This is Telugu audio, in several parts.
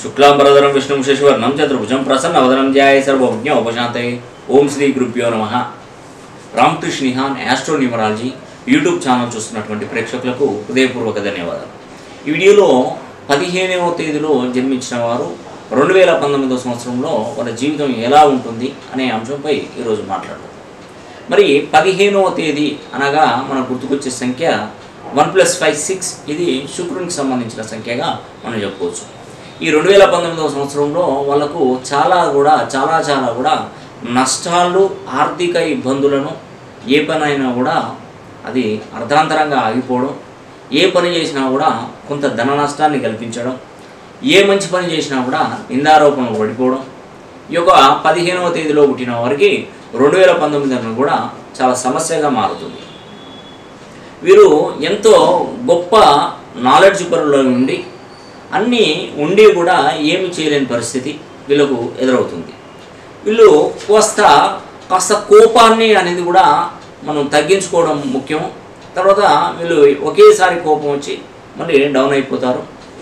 శుక్లాంబరధరం విష్ణుం శశివర్ణం చతుర్భుజం ప్రసన్నవదనం ధ్యాయ సర్వజ్ఞ ఉపశాంతై ఓం శ్రీ గురుభ్యో నమ Ramakrishna Nihan astro numerology YouTube channel చూస్తున్నటువంటి ప్రేక్షకులకు హృదయపూర్వక ధన్యవాదాలు ఈ వీడియోలో పదిహేనవ తేదీలో జన్మించిన వారు రెండు వేల పంతొమ్మిదవ సంవత్సరంలో వాళ్ళ జీవితం ఎలా ఉంటుంది అనే అంశంపై ఈరోజు మాట్లాడదాం మరి పదిహేనవ తేదీ అనగా మనకు గుర్తుకొచ్చే సంఖ్య వన్ ప్లస్ ఫైవ్ సిక్స్ ఇది శుక్రునికి సంబంధించిన సంఖ్యగా మనం చెప్పుకోవచ్చు ఈ రెండు వేల పంతొమ్మిదవ సంవత్సరంలో వాళ్ళకు చాలా కూడా చాలా చాలా కూడా నష్టాలు ఆర్థిక ఇబ్బందులను ఏ పని అయినా కూడా అది అర్ధాంతరంగా ఆగిపోవడం ఏ పని చేసినా కూడా కొంత ధన నష్టాన్ని కల్పించడం ఏ మంచి పని చేసినా కూడా నిందారోపణలు పడిపోవడం ఈ యొక్క పదిహేనవ తేదీలో పుట్టిన వారికి రెండు వేల పంతొమ్మిది అన్న కూడా చాలా సమస్యగా మారుతుంది వీరు ఎంతో గొప్ప నాలెడ్జ్ పరుల నుండి అన్నీ ఉండి కూడా ఏమి చేయలేని పరిస్థితి వీళ్ళకు ఎదురవుతుంది వీళ్ళు కాస్త కాస్త కోపాన్ని అనేది కూడా మనం తగ్గించుకోవడం ముఖ్యం తర్వాత వీళ్ళు ఒకేసారి కోపం వచ్చి మళ్ళీ డౌన్ అయిపోతారు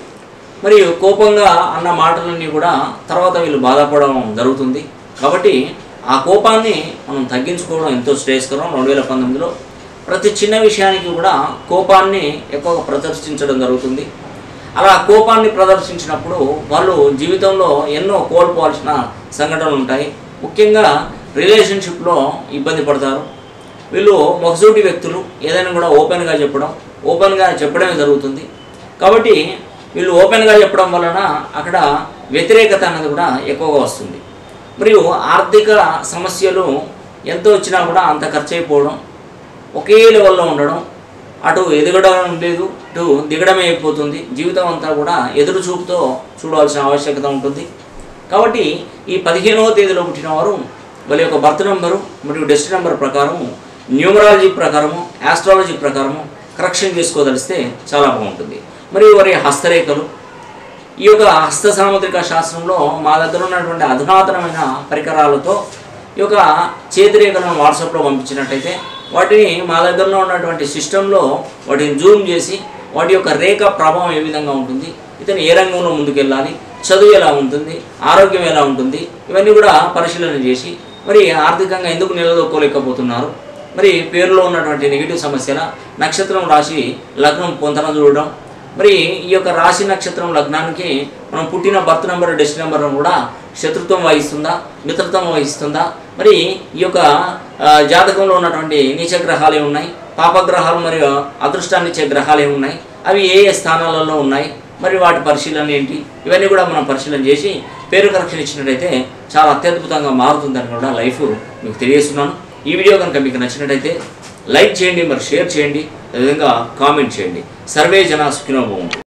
మరియు కోపంగా అన్న మాటలన్నీ కూడా తర్వాత వీళ్ళు బాధపడడం జరుగుతుంది కాబట్టి ఆ కోపాన్ని మనం తగ్గించుకోవడం ఎంతో శ్రేయస్కరం రెండు వేల పంతొమ్మిదిలో ప్రతి చిన్న విషయానికి కూడా కోపాన్ని ఎక్కువగా ప్రదర్శించడం జరుగుతుంది అలా కోపాన్ని ప్రదర్శించినప్పుడు వాళ్ళు జీవితంలో ఎన్నో కోల్పోవాల్సిన సంఘటనలు ఉంటాయి ముఖ్యంగా రిలేషన్షిప్లో ఇబ్బంది పడతారు వీళ్ళు మొగసూటి వ్యక్తులు ఏదైనా కూడా ఓపెన్గా చెప్పడం ఓపెన్గా చెప్పడమే జరుగుతుంది కాబట్టి వీళ్ళు ఓపెన్గా చెప్పడం వలన అక్కడ వ్యతిరేకత అనేది కూడా ఎక్కువగా వస్తుంది మరియు ఆర్థిక సమస్యలు ఎంత వచ్చినా కూడా అంత ఖర్చు అయిపోవడం ఒకే లెవెల్లో ఉండడం అటు ఎదగడం లేదు ఇటు దిగడమే అయిపోతుంది జీవితం అంతా కూడా ఎదురు చూపుతో చూడాల్సిన ఆవశ్యకత ఉంటుంది కాబట్టి ఈ పదిహేనవ తేదీలో పుట్టిన వారు వాళ్ళ యొక్క బర్త్ నెంబరు మరియు డెస్ట్ నెంబర్ ప్రకారము న్యూమరాలజీ ప్రకారము ఆస్ట్రాలజీ ప్రకారము కరెక్షన్ చేసుకోదలిస్తే చాలా బాగుంటుంది మరియు వారి హస్తరేఖలు ఈ యొక్క హస్త సాముద్రిక శాస్త్రంలో మా దగ్గర ఉన్నటువంటి అధునాతనమైన పరికరాలతో ఈ యొక్క చేతిరేఖలను వాట్సాప్లో పంపించినట్టయితే వాటిని మా దగ్గరలో ఉన్నటువంటి సిస్టంలో వాటిని జూమ్ చేసి వాటి యొక్క రేఖ ప్రభావం ఏ విధంగా ఉంటుంది ఇతను ఏ రంగంలో ముందుకెళ్ళాలి చదువు ఎలా ఉంటుంది ఆరోగ్యం ఎలా ఉంటుంది ఇవన్నీ కూడా పరిశీలన చేసి మరి ఆర్థికంగా ఎందుకు నిలదొక్కోలేకపోతున్నారు మరి పేరులో ఉన్నటువంటి నెగిటివ్ సమస్యల నక్షత్రం రాశి లగ్నం పొంతన చూడడం మరి ఈ యొక్క రాశి నక్షత్రం లగ్నానికి మనం పుట్టిన బర్త్ నెంబర్ డెస్ట్ నెంబర్ కూడా శత్రుత్వం వహిస్తుందా మిత్రత్వం వహిస్తుందా మరి ఈ యొక్క ఆ, జాతకంలో ఉన్నటువంటి నీచ గ్రహాలు ఏమి ఉన్నాయి పాపగ్రహాలు మరియు అదృష్టాన్ని ఇచ్చే గ్రహాలు ఏమి ఉన్నాయి అవి ఏ ఏ స్థానాలలో ఉన్నాయి మరి వాటి పరిశీలన ఏంటి ఇవన్నీ కూడా మనం పరిశీలన చేసి పేరు కరెక్షన్ ఇచ్చినట్టయితే చాలా అత్యద్భుతంగా మారుతుందని కూడా లైఫ్ మీకు తెలియజేస్తున్నాను ఈ వీడియో కనుక మీకు నచ్చినట్టయితే లైక్ చేయండి మరి షేర్ చేయండి అదేవిధంగా కామెంట్ చేయండి సర్వే జన సుఖినో భవంతు